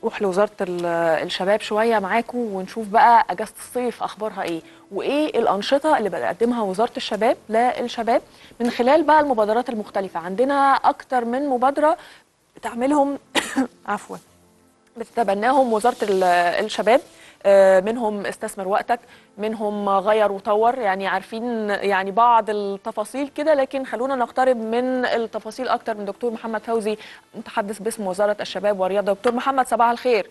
نروح لوزاره ال- الشباب شويه معاكم ونشوف بقى اجازه الصيف اخبارها ايه وايه الانشطه اللي بتقدمها وزاره الشباب للشباب من خلال بقى المبادرات المختلفه عندنا اكتر من مبادره بتعملهم عفوا بتتبناهم وزاره ال- الشباب آه، منهم استثمر وقتك منهم غير وطور يعني عارفين يعني بعض التفاصيل كده لكن خلونا نقترب من التفاصيل اكتر من دكتور محمد فوزي متحدث باسم وزاره الشباب والرياضه دكتور محمد صباح الخير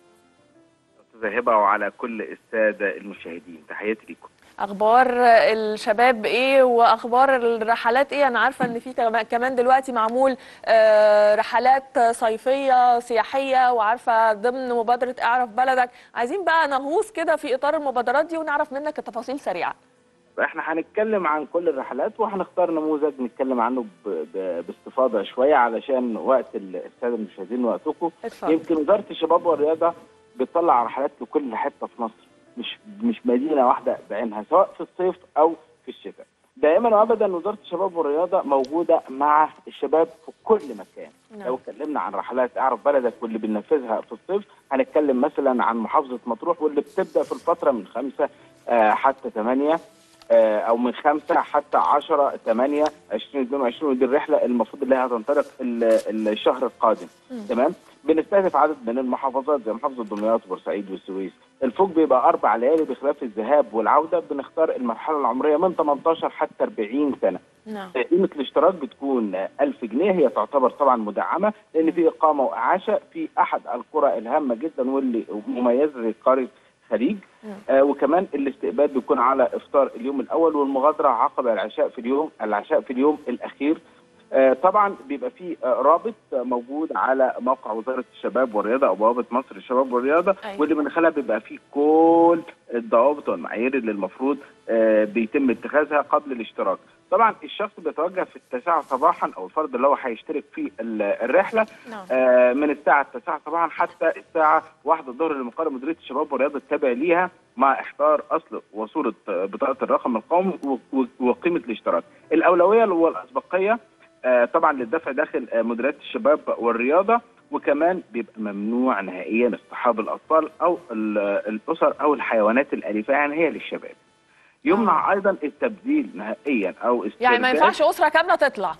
استاذه هبه وعلى كل الساده المشاهدين تحياتي لكم اخبار الشباب ايه واخبار الرحلات ايه انا عارفه ان في كما- كمان دلوقتي معمول آه، رحلات صيفيه سياحيه وعارفه ضمن مبادره اعرف بلدك عايزين بقى نغوص كده في اطار المبادرات دي ونعرف منك التفاصيل سريعا احنا هنتكلم عن كل الرحلات وهنختار نموذج نتكلم عنه ب... ب... باستفاضه شويه علشان وقت الساده المشاهدين وقتكم اتفضل يمكن وزاره الشباب والرياضه بتطلع رحلات لكل حته في مصر مش مش مدينه واحده بعينها سواء في الصيف او في الشتاء دائما وابدا وزاره الشباب والرياضه موجوده مع الشباب في كل مكان نعم. لو اتكلمنا عن رحلات اعرف بلدك واللي بننفذها في الصيف هنتكلم مثلا عن محافظه مطروح واللي بتبدا في الفتره من خمسة آه، حتى 8 او من خمسة حتى 10 8 2022 ودي الرحله المفروض اللي هي هتنطلق ال- الشهر القادم مم. تمام بنستهدف عدد من المحافظات زي محافظه دمياط وبورسعيد والسويس الفوق بيبقى اربع ليالي بخلاف الذهاب والعوده بنختار المرحله العمريه من 18 حتى 40 سنه نعم قيمه الاشتراك بتكون 1000 جنيه هي تعتبر طبعا مدعمه لان في اقامه واعاشه في احد القرى الهامه جدا واللي مميزه زي قريه خليج مم. آه وكمان الاستقبال بيكون على افطار اليوم الاول والمغادره عقب العشاء في اليوم العشاء في اليوم الاخير آه طبعا بيبقى في آه رابط آه موجود على موقع وزاره الشباب والرياضه او بوابه مصر الشباب والرياضه أيوة. واللي من خلالها بيبقى فيه كل الضوابط والمعايير اللي المفروض آه بيتم اتخاذها قبل الاشتراك طبعا الشخص بيتوجه في التاسعة صباحا او الفرد اللي هو هيشترك في ال- الرحله نعم آه، من الساعة 9 صباحا حتى الساعة 1 الظهر اللي مقر مديرية الشباب والرياضة التابع ليها مع إحضار أصل وصورة آه، بطاقة الرقم القومي و- و- وقيمة الاشتراك. الأولوية والأسبقية آه، طبعا للدفع داخل آه، مديريات الشباب والرياضة وكمان بيبقى ممنوع نهائيا اصطحاب الأطفال أو ال- الأسر أو الحيوانات الأليفة يعني هي للشباب. يمنع أيضا التبديل نهائيا أو يعني ما استرداد- ينفعش اسره كامله تطلع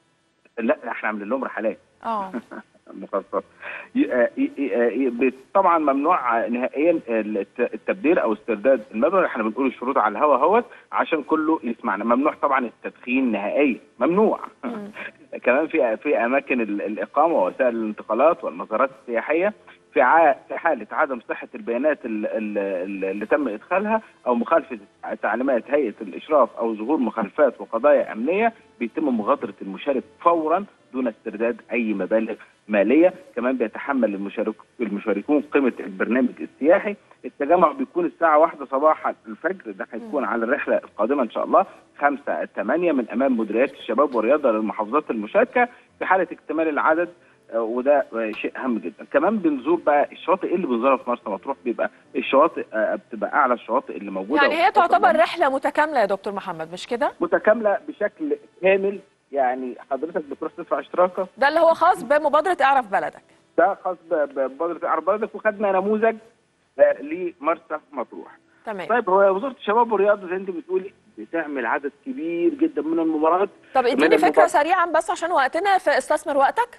لا احنا عاملين لهم رحلات اه مخصص ي- آه، ي- ي- ي- طبعا ممنوع نهائيا الت- التبديل او استرداد المبلغ احنا بنقول الشروط على الهوا اهوت عشان كله يسمعنا ممنوع طبعا التدخين نهائيا ممنوع مم. كمان في في اماكن ال- الاقامه ووسائل الانتقالات والمزارات السياحيه في ع- في حاله عدم صحه البيانات ال- ال- ال- اللي تم ادخالها او مخالفه تعليمات هيئه الاشراف او ظهور مخالفات وقضايا امنيه بيتم مغادره المشارك فورا دون استرداد اي مبالغ ماليه كمان بيتحمل المشارك المشاركون قيمه البرنامج السياحي التجمع بيكون الساعه واحدة صباحا الفجر ده هيكون على الرحله القادمه ان شاء الله 5 8 من امام مديريات الشباب والرياضه للمحافظات المشاركه في حاله اكتمال العدد آه، وده آه، شيء هام جدا كمان بنزور بقى الشواطئ اللي بنزورها في مرسى مطروح بيبقى الشواطئ آه، بتبقى اعلى الشواطئ اللي موجوده يعني هي تعتبر رحله متكامله يا دكتور محمد مش كده متكامله بشكل كامل يعني حضرتك بتروح تدفع اشتراكك ده اللي هو خاص بمبادره اعرف بلدك ده خاص ب- ب- بمبادره اعرف بلدك وخدنا نموذج آه، لمرسى مطروح تمام طيب هو وزاره الشباب والرياضه زي انت بتقولي بتعمل عدد كبير جدا من المباريات طب اديني من فكره المبادرة. سريعا بس عشان وقتنا في استثمر وقتك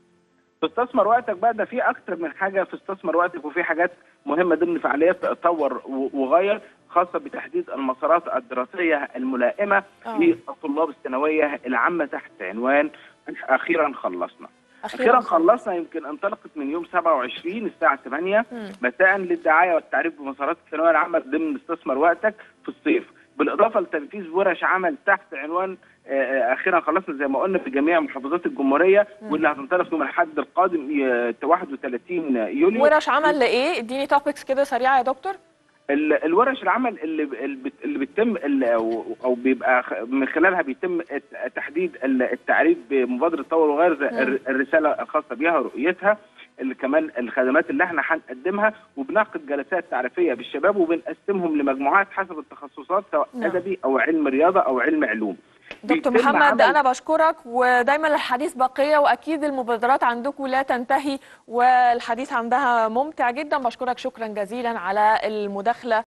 تستثمر وقتك بقى ده في اكتر من حاجه في استثمر وقتك وفي حاجات مهمه ضمن فعاليات طور و- وغير خاصه بتحديد المسارات الدراسيه الملائمه آه. للطلاب الثانويه العامه تحت عنوان اخيرا خلصنا اخيرا خلصنا يمكن انطلقت من يوم 27 الساعه 8 مم. مساء للدعايه والتعريف بمسارات الثانويه العامه ضمن استثمر وقتك في الصيف بالاضافه لتنفيذ ورش عمل تحت عنوان آه، آه، اخيرا خلصنا زي ما قلنا في جميع محافظات الجمهوريه مم. واللي هتنطلق يوم الاحد القادم آه، 31 يوليو ورش عمل لايه اديني توبكس كده سريعه يا دكتور ال- الورش العمل اللي اللي بت- اللي بتتم اللي او أو بيبقى خ- من خلالها بيتم الت- تحديد ال- التعريف بمبادره طور وغير زي مم. الر- الرساله الخاصه بها رؤيتها اللي كمان الخدمات اللي احنا هنقدمها وبنعقد جلسات تعريفيه بالشباب وبنقسمهم لمجموعات حسب التخصصات سواء نعم. ادبي او علم رياضه او علم علوم دكتور بيتم محمد عمل- انا بشكرك ودايما الحديث بقيه واكيد المبادرات عندكم لا تنتهي والحديث عندها ممتع جدا بشكرك شكرا جزيلا على المداخله